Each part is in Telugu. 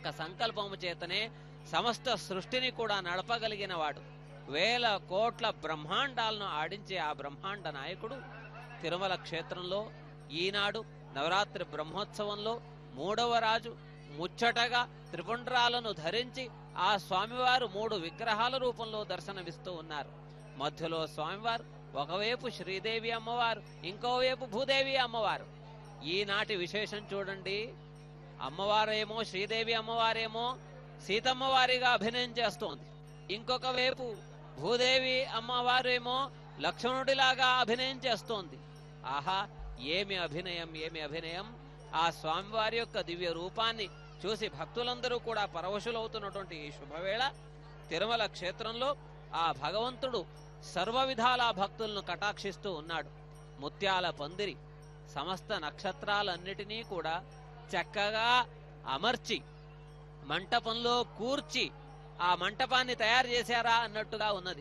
యొక్క సంకల్పము చేతనే సమస్త సృష్టిని కూడా నడపగలిగిన వాడు వేల కోట్ల బ్రహ్మాండాలను ఆడించే ఆ బ్రహ్మాండ నాయకుడు తిరుమల క్షేత్రంలో ఈనాడు నవరాత్రి బ్రహ్మోత్సవంలో మూడవ రాజు ముచ్చటగా త్రిపుండ్రాలను ధరించి ఆ స్వామివారు మూడు విగ్రహాల రూపంలో దర్శనమిస్తూ ఉన్నారు మధ్యలో స్వామివారు ఒకవైపు శ్రీదేవి అమ్మవారు ఇంకోవైపు భూదేవి అమ్మవారు ఈనాటి విశేషం చూడండి అమ్మవారేమో శ్రీదేవి అమ్మవారేమో సీతమ్మవారిగా అభినయం చేస్తోంది ఇంకొక వైపు భూదేవి అమ్మవారేమో లక్ష్మణుడిలాగా అభినయం చేస్తోంది ఆహా ఏమి అభినయం ఏమి అభినయం ఆ స్వామివారి యొక్క దివ్య రూపాన్ని చూసి భక్తులందరూ కూడా పరవశులవుతున్నటువంటి ఈ శుభవేళ తిరుమల క్షేత్రంలో ఆ భగవంతుడు సర్వ విధాల భక్తులను కటాక్షిస్తూ ఉన్నాడు ముత్యాల పందిరి సమస్త నక్షత్రాలన్నిటినీ కూడా చక్కగా అమర్చి మంటపంలో కూర్చి ఆ మంటపాన్ని తయారు చేశారా అన్నట్టుగా ఉన్నది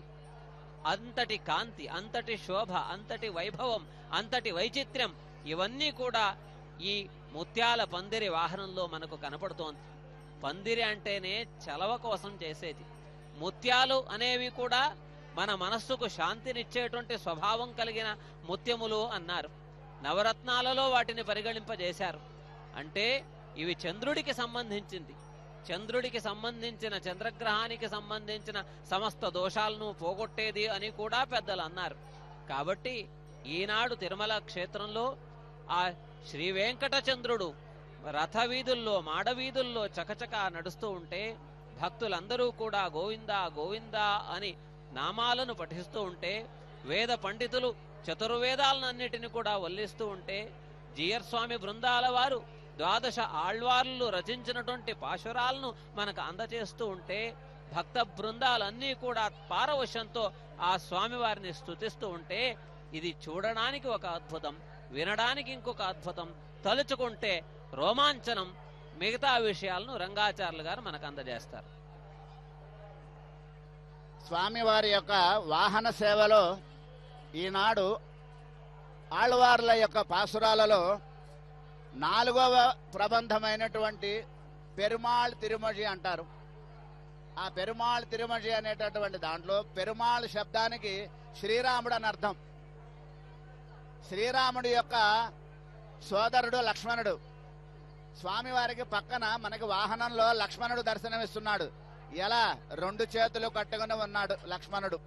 అంతటి కాంతి అంతటి శోభ అంతటి వైభవం అంతటి వైచిత్ర్యం ఇవన్నీ కూడా ఈ ముత్యాల పందిరి వాహనంలో మనకు కనపడుతోంది పందిరి అంటేనే చలవ కోసం చేసేది ముత్యాలు అనేవి కూడా మన మనస్సుకు శాంతినిచ్చేటువంటి స్వభావం కలిగిన ముత్యములు అన్నారు నవరత్నాలలో వాటిని పరిగణింపజేశారు అంటే ఇవి చంద్రుడికి సంబంధించింది చంద్రుడికి సంబంధించిన చంద్రగ్రహానికి సంబంధించిన సమస్త దోషాలను పోగొట్టేది అని కూడా పెద్దలు అన్నారు కాబట్టి ఈనాడు తిరుమల క్షేత్రంలో ఆ శ్రీ వెంకటచంద్రుడు రథ వీధుల్లో మాడవీధుల్లో చకచక నడుస్తూ ఉంటే భక్తులందరూ కూడా గోవిందా గోవిందా అని నామాలను పఠిస్తూ ఉంటే వేద పండితులు చతుర్వేదాలన్నిటిని కూడా వల్లిస్తూ ఉంటే జియర్ స్వామి బృందాల వారు ద్వాదశ ఆళ్వార్లు రచించినటువంటి పాశురాలను మనకు అందచేస్తూ ఉంటే భక్త బృందాలన్నీ కూడా పారవశ్యంతో ఆ స్వామివారిని స్తుతిస్తూ ఉంటే ఇది చూడడానికి ఒక అద్భుతం వినడానికి ఇంకొక అద్భుతం తలుచుకుంటే రోమాంచనం మిగతా విషయాలను రంగాచార్యులు గారు మనకు అందజేస్తారు స్వామివారి యొక్క వాహన సేవలో ఈనాడు ఆళ్వార్ల యొక్క పాసురాలలో నాలుగవ ప్రబంధమైనటువంటి పెరుమాళ్ తిరుమజి అంటారు ఆ పెరుమాళ్ తిరుమజి అనేటటువంటి దాంట్లో పెరుమాళ్ శబ్దానికి శ్రీరాముడు అని అర్థం శ్రీరాముడి యొక్క సోదరుడు లక్ష్మణుడు స్వామివారికి పక్కన మనకి వాహనంలో లక్ష్మణుడు దర్శనమిస్తున్నాడు ఎలా రెండు చేతులు కట్టుకుని ఉన్నాడు లక్ష్మణుడు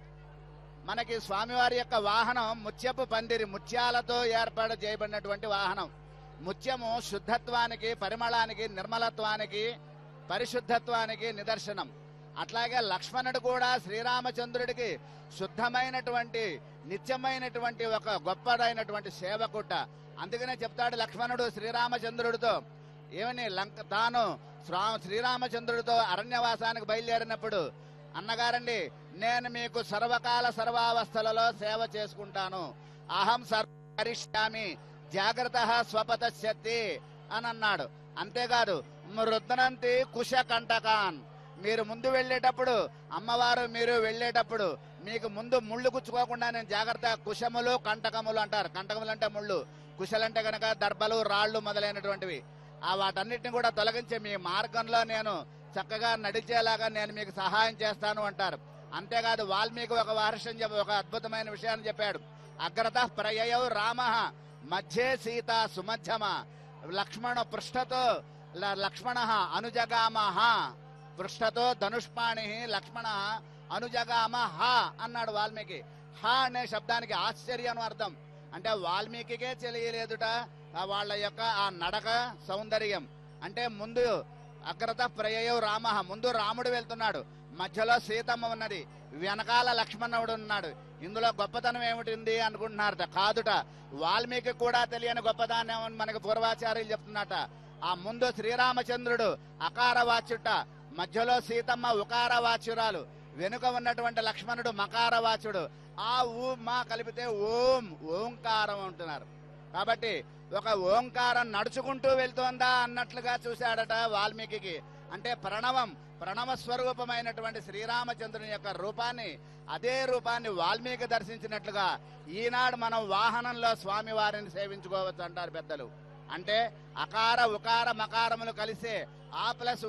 మనకి స్వామివారి యొక్క వాహనం ముత్యపు పందిరి ముత్యాలతో ఏర్పాటు చేయబడినటువంటి వాహనం ముత్యము శుద్ధత్వానికి పరిమళానికి నిర్మలత్వానికి పరిశుద్ధత్వానికి నిదర్శనం అట్లాగే లక్ష్మణుడు కూడా శ్రీరామచంద్రుడికి శుద్ధమైనటువంటి నిత్యమైనటువంటి ఒక గొప్పదైనటువంటి సేవకుట అందుకనే చెప్తాడు లక్ష్మణుడు శ్రీరామచంద్రుడితో ఏమని లంక తాను శ్రా- శ్రీరామచంద్రుడితో అరణ్యవాసానికి బయలుదేరినప్పుడు అన్నగారండి నేను మీకు సర్వకాల సర్వావస్థలలో సేవ చేసుకుంటాను అహం సర్వరిష్యామి జాగ్రత్త స్వపతశక్తి అని అన్నాడు అంతేకాదు మృద్దనంతి కుశ కంటకాన్ మీరు ముందు వెళ్ళేటప్పుడు అమ్మవారు మీరు వెళ్ళేటప్పుడు మీకు ముందు ముళ్ళు గుచ్చుకోకుండా నేను జాగ్రత్త కుశములు కంటకములు అంటారు కంటకములు అంటే ముళ్ళు కుశలంటే కనుక దర్భలు రాళ్ళు మొదలైనటువంటివి ఆ వాటన్నిటిని కూడా తొలగించి మీ మార్గంలో నేను చక్కగా నడిచేలాగా నేను మీకు సహాయం చేస్తాను అంటారు అంతేకాదు వాల్మీకి ఒక వార్షం చెప్ప ఒక అద్భుతమైన విషయాన్ని చెప్పాడు అగ్రత ప్రయయౌ రామ మధ్యే సీత సుమధ్యమ లక్ష్మణ పృష్ఠతో ల- లక్ష్మణ అనుజగామహ పృష్ఠతో ధనుష్పాణి లక్ష్మణ అనుజగామ హ అన్నాడు వాల్మీకి హ అనే శబ్దానికి ఆశ్చర్యం అని అర్థం అంటే వాల్మీకికే తెలియలేదుట ఆ వాళ్ళ యొక్క ఆ నడక సౌందర్యం అంటే ముందు అగ్రత ప్రయయౌ రామ ముందు రాముడు వెళ్తున్నాడు మధ్యలో సీతమ్మ ఉన్నది వెనకాల లక్ష్మణుడు ఉన్నాడు ఇందులో గొప్పతనం ఏమిటి అనుకుంటున్నారట కాదుట వాల్మీకి కూడా తెలియని గొప్పదానం ఏమని మనకు పూర్వాచార్యులు చెప్తున్నట ఆ ముందు శ్రీరామచంద్రుడు అకార వాచ్యుట మధ్యలో సీతమ్మ ఉకార వాచ్యురాలు వెనుక ఉన్నటువంటి లక్ష్మణుడు మకార వాచుడు ఆ ఊ మా కలిపితే ఓం ఓంకారం అంటున్నారు కాబట్టి ఒక ఓంకారం నడుచుకుంటూ వెళ్తోందా అన్నట్లుగా చూశాడట వాల్మీకి అంటే ప్రణవం ప్రణవ స్వరూపమైనటువంటి శ్రీరామచంద్రుని యొక్క రూపాన్ని అదే రూపాన్ని వాల్మీకి దర్శించినట్లుగా ఈనాడు మనం వాహనంలో స్వామి వారిని సేవించుకోవచ్చు అంటారు పెద్దలు అంటే అకార ఉకార మకారములు కలిసే ఆ ప్లస్